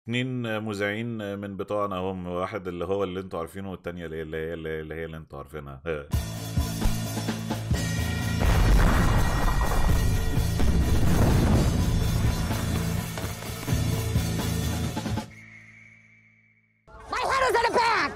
اتنين مذيعين من بتوعنا هم واحد اللي هو اللي انتوا عارفينه والتانية اللي هي اللي هي اللي هي اللي انتوا عارفينها My head is in a bag!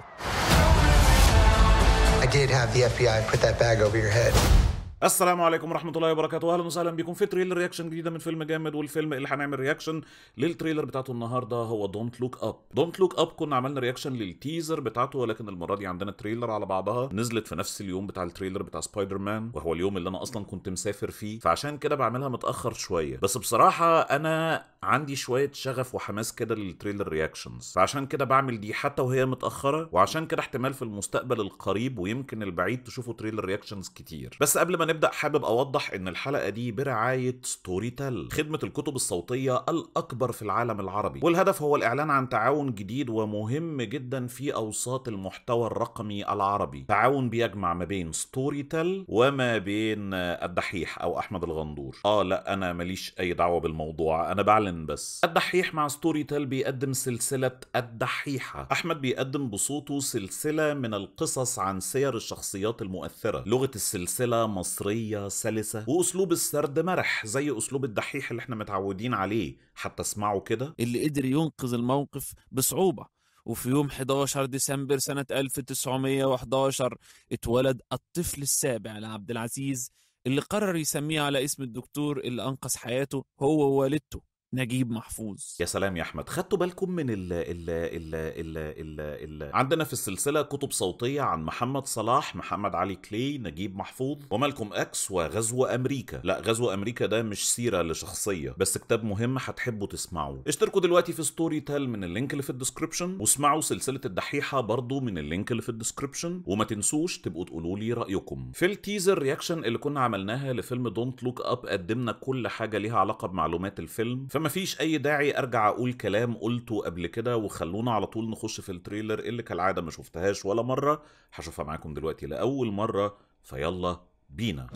I did have the FBI put that bag over your head. السلام عليكم ورحمة الله وبركاته أهلا وسهلا بكم في تريلر رياكشن جديدة من فيلم جامد والفيلم اللي هنعمل رياكشن للتريلر بتاعته النهاردة هو دونت لوك أب دونت لوك أب كنا عملنا رياكشن للتيزر بتاعته ولكن المرة دي عندنا تريلر على بعضها نزلت في نفس اليوم بتاع التريلر بتاع سبايدر مان وهو اليوم اللي أنا أصلا كنت مسافر فيه فعشان كده بعملها متأخر شوية بس بصراحة أنا عندي شوية شغف وحماس كده للتريلر رياكشنز فعشان كده بعمل دي حتى وهي متأخرة وعشان كده احتمال في المستقبل القريب ويمكن البعيد تشوفوا تريلر رياكشنز كتير بس قبل ما نبدأ حابب أوضح ان الحلقة دي برعاية ستوري تيل خدمة الكتب الصوتية الأكبر في العالم العربي والهدف هو الإعلان عن تعاون جديد ومهم جدا في أوساط المحتوى الرقمي العربي تعاون بيجمع ما بين ستوري تيل وما بين الدحيح أو أحمد الغندور آه لا أنا ماليش أي دعوة بالموضوع أنا بعلن بس الدحيح مع ستوري تيل بيقدم سلسلة الدحيحة أحمد بيقدم بصوته سلسلة من القصص عن سير الشخصيات المؤثرة لغة السلسلة مصرية سلسة وأسلوب السرد مرح زي أسلوب الدحيح اللي احنا متعودين عليه حتى اسمعوا كده اللي قدر ينقذ الموقف بصعوبة وفي يوم 11 ديسمبر سنة 1911 اتولد الطفل السابع لعبد العزيز اللي قرر يسميه على اسم الدكتور اللي أنقذ حياته هو ووالدته نجيب محفوظ يا سلام يا احمد خدتوا بالكم من ال ال ال ال ال ال عندنا في السلسله كتب صوتيه عن محمد صلاح محمد علي كلي نجيب محفوظ ومالكم اكس وغزو امريكا لا غزو امريكا ده مش سيره لشخصيه بس كتاب مهم هتحبوا تسمعوه اشتركوا دلوقتي في ستوري تيل من اللينك اللي في الديسكربشن واسمعوا سلسله الدحيحه برضو من اللينك اللي في الديسكربشن وما تنسوش تبقوا تقولوا لي رايكم في التيزر رياكشن اللي كنا عملناها لفيلم دونت لوك اب قدمنا كل حاجه ليها علاقه بمعلومات الفيلم فما فيش اي داعي ارجع اقول كلام قلته قبل كده وخلونا على طول نخش في التريلر اللي كالعاده ما شفتهاش ولا مره هشوفها معاكم دلوقتي لاول مره فيلا بينا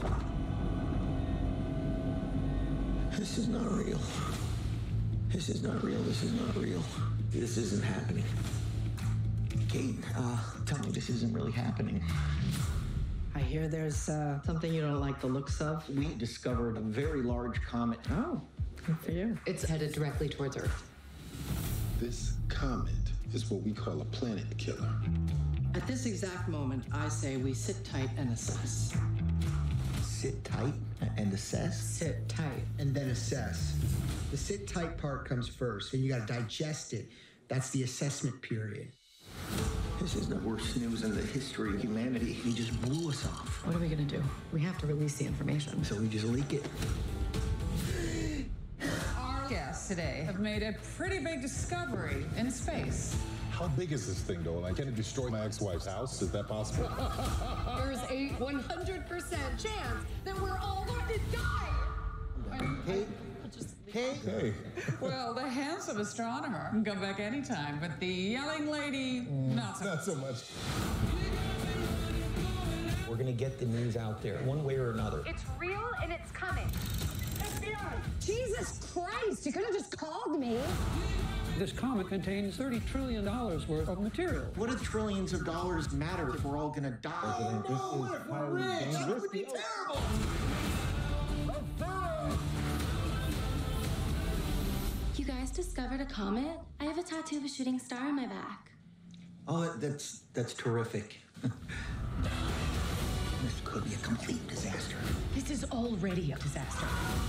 This is not real. This is not real. This is not real. This isn't happening. Kate, uh, tell me this isn't really happening. I hear there's uh, something you don't like the looks of. We discovered a very large comet. Oh, good for you. It's headed directly towards Earth. This comet is what we call a planet killer. At this exact moment, I say we sit tight and assess. Sit tight and assess. Sit tight. And then assess. The sit tight part comes first, and you got to digest it. That's the assessment period. This is the worst news in the history of humanity. He just blew us off. What are we gonna do? We have to release the information. So we just leak it. Our guests today have made a pretty big discovery in space. How big is this thing, though? And can it destroy my ex-wife's house? Is that possible? There's a 100% chance that we're all going to die. Kate, Kate, hey, Well, the handsome astronomer can come back anytime, but the yelling lady, not so not so much. we're gonna get the news out there one way or another. It's real and it's coming. Jesus Christ, you could have just called me. This comet contains $30 trillion worth of material. What do trillions of dollars matter if we're all gonna die? You guys discovered a comet? I have a tattoo of a shooting star on my back. Oh, that's that's terrific. this could be a complete disaster. This is already a disaster.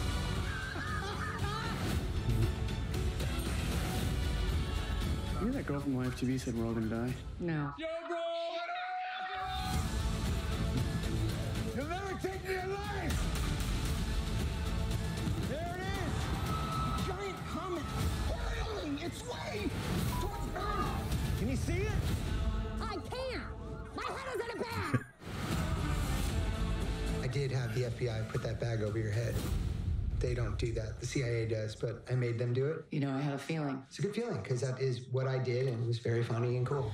You know that girl from YFTV said we're all gonna die? No. You'll never take me alive. There it is! Giant comet hurling its way towards Earth. Can you see it? I can't. My head is in a bag. I did have the FBI put that bag over your head. They don't do that. The CIA does, but I made them do it. You know, I had a feeling. It's a good feeling because that is what I did, and it was very funny and cool.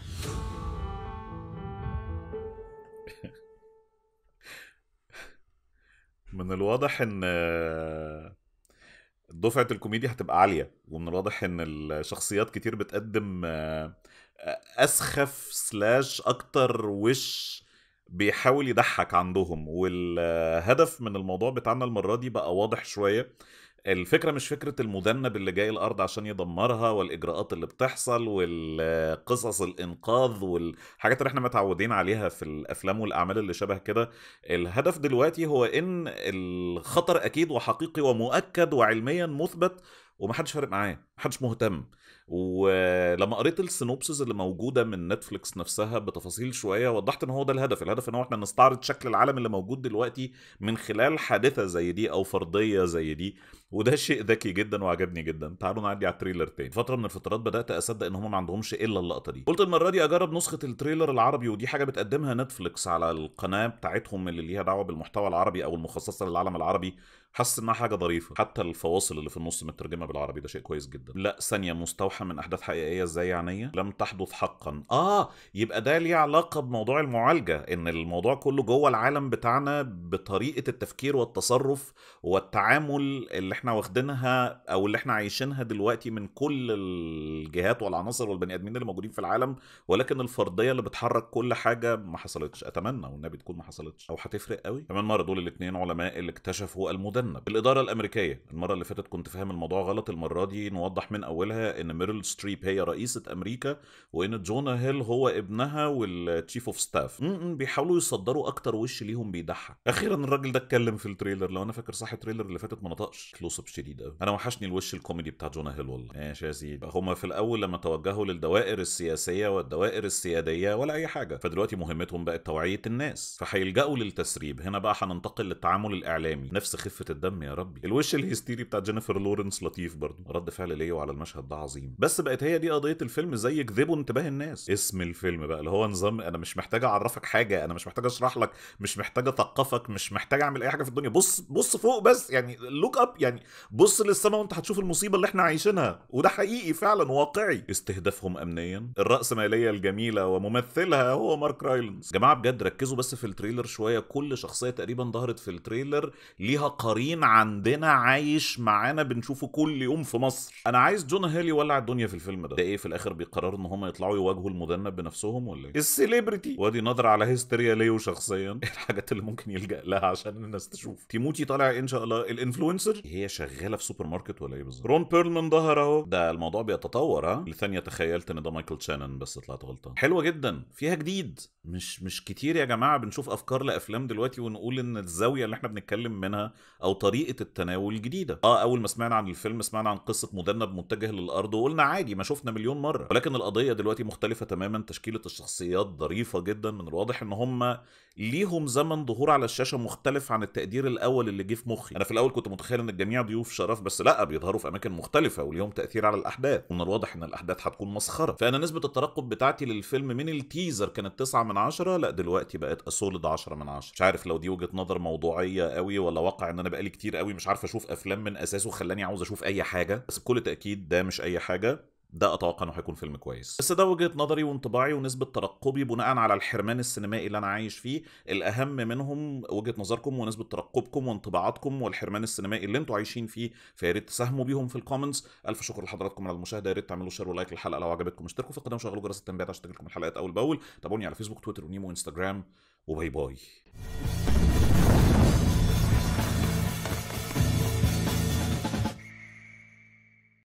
من الواضح ان دفعه الكوميديا هتبقى عاليه ومن الواضح ان الشخصيات كتير بتقدم آه، آه، اسخف سلاش اكتر وش بيحاول يضحك عندهم والهدف من الموضوع بتاعنا المره دي بقى واضح شويه الفكره مش فكره المذنب اللي جاي الارض عشان يدمرها والاجراءات اللي بتحصل والقصص الانقاذ والحاجات اللي احنا متعودين عليها في الافلام والاعمال اللي شبه كده الهدف دلوقتي هو ان الخطر اكيد وحقيقي ومؤكد وعلميا مثبت ومحدش فارق معاه محدش مهتم ولما قريت السينوبسز اللي موجوده من نتفليكس نفسها بتفاصيل شويه وضحت ان هو ده الهدف الهدف ان هو احنا نستعرض شكل العالم اللي موجود دلوقتي من خلال حادثه زي دي او فرضيه زي دي وده شيء ذكي جدا وعجبني جدا تعالوا نعدي على التريلر تاني فتره من الفترات بدات اصدق ان هم ما عندهمش الا اللقطه دي قلت المره دي اجرب نسخه التريلر العربي ودي حاجه بتقدمها نتفليكس على القناه بتاعتهم اللي ليها دعوه بالمحتوى العربي او المخصصه للعالم العربي حاسس انها حاجه ظريفه حتى الفواصل اللي في النص مترجمه بالعربي ده شيء كويس جدا لا ثانيه مستوحى من احداث حقيقيه ازاي يعني لم تحدث حقا اه يبقى ده ليه علاقه بموضوع المعالجه ان الموضوع كله جوه العالم بتاعنا بطريقه التفكير والتصرف والتعامل اللي احنا واخدينها او اللي احنا عايشينها دلوقتي من كل الجهات والعناصر والبني ادمين اللي موجودين في العالم ولكن الفرديه اللي بتحرك كل حاجه ما حصلتش اتمنى والنبي تكون ما حصلتش او هتفرق قوي كمان مره دول الاثنين علماء اللي اكتشفوا المدنب الاداره الامريكيه المره اللي فاتت كنت فاهم الموضوع غلط المره دي نوضح من اولها ان ميريل ستريب هي رئيسه امريكا وان جونا هيل هو ابنها والتشيف اوف ستاف بيحاولوا يصدروا اكتر وش ليهم بيضحك اخيرا الراجل ده اتكلم في التريلر لو انا فاكر صح التريلر اللي فاتت ما نطقش كلوز اب شديد قوي انا وحشني الوش الكوميدي بتاع جونا هيل والله ماشي يا سيدي هما في الاول لما توجهوا للدوائر السياسيه والدوائر السياديه ولا اي حاجه فدلوقتي مهمتهم بقت توعيه الناس فهيلجأوا للتسريب هنا بقى هننتقل للتعامل الاعلامي نفس خفه الدم يا ربي الوش الهستيري بتاع جينيفر لورنس لطيف برضه رد فعل ليو على المشهد ده عظيم بس بقت هي دي قضيه الفيلم زي يجذبوا انتباه الناس اسم الفيلم بقى اللي هو نظام انا مش محتاج اعرفك حاجه انا مش محتاج اشرح لك مش محتاج اثقفك مش محتاج اعمل اي حاجه في الدنيا بص بص فوق بس يعني لوك اب يعني بص للسماء وانت هتشوف المصيبه اللي احنا عايشينها وده حقيقي فعلا واقعي استهدافهم امنيا الراسماليه الجميله وممثلها هو مارك رايلنز جماعه بجد ركزوا بس في التريلر شويه كل شخصيه تقريبا ظهرت في التريلر ليها قرين عندنا عايش معانا بنشوفه كل يوم في مصر انا عايز جون هيل يولع الدنيا في الفيلم ده ده ايه في الاخر بيقرروا ان هم يطلعوا يواجهوا المذنب بنفسهم ولا ايه السليبرتي وادي نظره على هيستيريا ليو شخصيا الحاجات اللي ممكن يلجا لها عشان الناس تشوف تيموتي طالع ان شاء الله الانفلونسر هي شغاله في سوبر ماركت ولا ايه بالظبط رون بيرلمان ظهر اهو ده الموضوع بيتطور ها لثانيه تخيلت ان ده مايكل شانن بس طلعت غلطان حلوه جدا فيها جديد مش مش كتير يا جماعه بنشوف افكار لافلام دلوقتي ونقول ان الزاويه اللي احنا بنتكلم منها او طريقه التناول جديده اه اول ما سمعنا عن الفيلم سمعنا عن قصه مذنب متجه للارض وقلنا عادي ما شفنا مليون مره ولكن القضيه دلوقتي مختلفه تماما تشكيله الشخصيات ظريفه جدا من الواضح ان هم ليهم زمن ظهور على الشاشه مختلف عن التقدير الاول اللي جه في مخي انا في الاول كنت متخيل ان الجميع ضيوف شرف بس لا بيظهروا في اماكن مختلفه وليهم تاثير على الاحداث ومن الواضح ان الاحداث هتكون مسخره فانا نسبه الترقب بتاعتي للفيلم من التيزر كانت 9 من 10 لا دلوقتي بقت اسولد 10 من 10 مش عارف لو دي وجهه نظر موضوعيه قوي ولا واقع ان انا بقالي كتير قوي مش عارف اشوف افلام من اساسه خلاني عاوز اشوف اي حاجه بس بكل تاكيد ده مش اي حاجه ده اتوقع انه هيكون فيلم كويس بس ده وجهه نظري وانطباعي ونسبه ترقبي بناء على الحرمان السينمائي اللي انا عايش فيه الاهم منهم وجهه نظركم ونسبه ترقبكم وانطباعاتكم والحرمان السينمائي اللي انتوا عايشين فيه فيا ريت تساهموا بيهم في الكومنتس الف شكر لحضراتكم على المشاهده يا ريت تعملوا شير ولايك للحلقه لو عجبتكم اشتركوا في القناه وشغلوا جرس التنبيهات عشان تجيلكم الحلقات اول باول تابعوني على فيسبوك تويتر ونيمو وانستجرام وباي باي